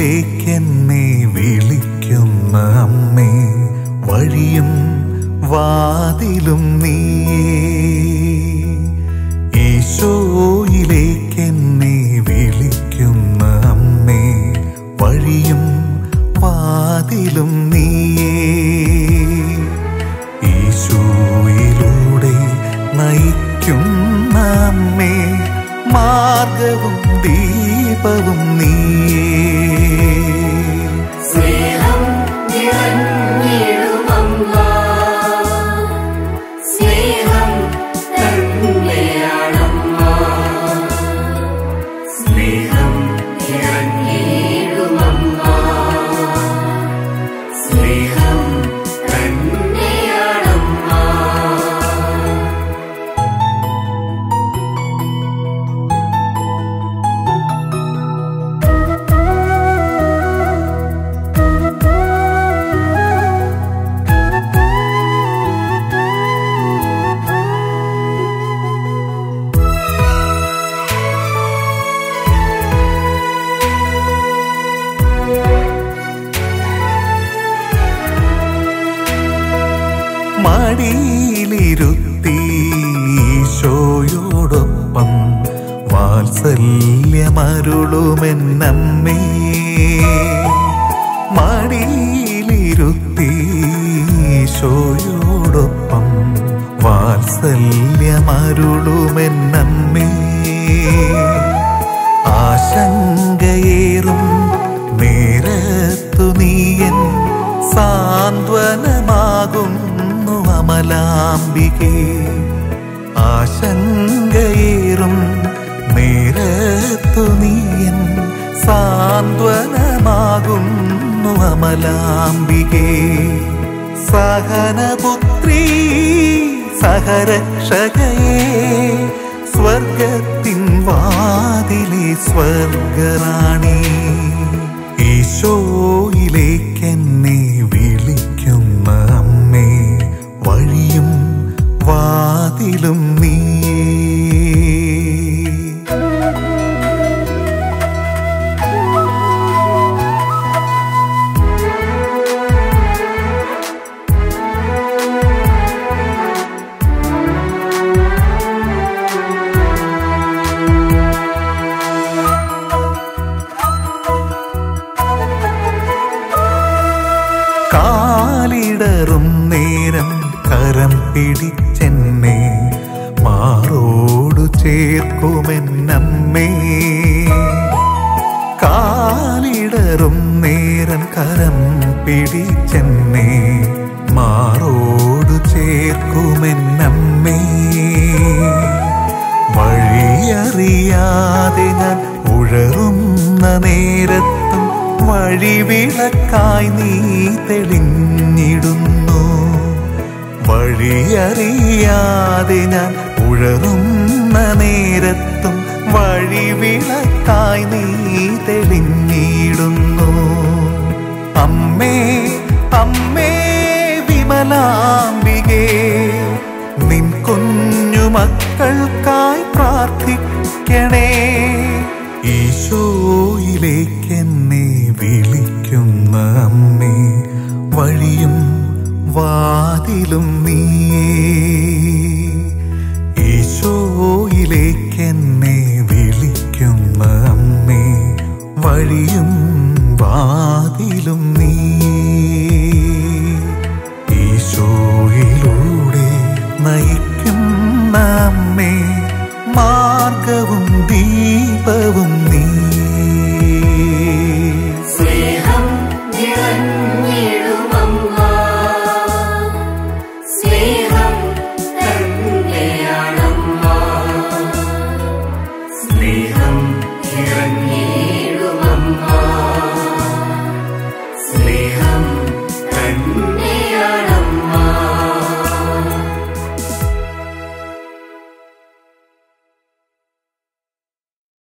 ഈശോയിലേക്കെന്നെ വിളിക്കുന്ന അമ്മേ വഴിയും വാതിലും നീയേ ഈശോയിലേക്കെന്നെ വിളിക്കുന്ന അമ്മേ വഴിയും വാതിലും നീയേ ഈശോയിലൂടെ നയിക്കുന്ന അമ്മേ മാർഗവും ദീപവും നീയേ സ്നേഹം നിറഞ്ഞിടുമമ്മ സ്നേഹം തന്നെയാണമ്മ സ്നേഹം നിറഞ്ഞിടുമമ്മ സ്നേഹം തന്നെയാണമ്മ മടിയിലിരുത്തി ഈശോയോടൊപ്പം വാത്സല്യമരുളുമെന്നമ്മേ മടിയിലിരുത്തി ഈശോയോടൊപ്പം വാത്സല്യമരുളുമെന്നമ്മേ ആശങ്കയേറും നേരത്തു നീയൻ സാന്ത്വനമാകുന്നു അമലാംബികേ ആശങ്കയേറും നേരത്തു നീയൻ സാന്ത്വനമാകുന്നു അമലാംബികേ സഹനപുത്രീ സഹരക്ഷകയേ സ്വർഗത്തിൻ വാതിലെ സ്വർഗറാണി ഈശോയിലേക്കെന്നെ വിളിക്കുന്ന അമ്മേ വഴിയും വാതിലും നീയേ കാലിടറും നേരം കരം പിടിച്ചെന്നെ മാറോടു ചേർക്കുമെന്നമ്മേ കാലിടറും നേരം കരം പിടിച്ചെന്നെ മാറോടു ചേർക്കുമെന്നമ്മേ വഴിയറിയാതെ ഞാൻ ഉഴറുന്ന നേരത്തും വഴിവിളക്കായി നീ തെളിഞ്ഞിടുന്നു വഴിയറിയാതെ ഞാൻ ഉഴറുന്ന നേരത്തും വഴിവിളക്കായി നീ തെളിഞ്ഞിടുന്നു അമ്മേ അമ്മേ വിമലാംബികേ നിൻ കുഞ്ഞു മക്കൾക്കായി പ്രാർത്ഥിക്കണേ ഈശോയിലേക്കെന്നെ വിളിക്കുന്ന അമ്മേ വഴിയും വാതിലും നീയേ ഈശോയിലേക്കെന്നെ വിളിക്കുന്ന അമ്മേ വഴിയും വാതിലും നീയേ ഈശോയിലൂടെ നയിക്കുന്ന അമ്മേ മാർഗവും ദീപവും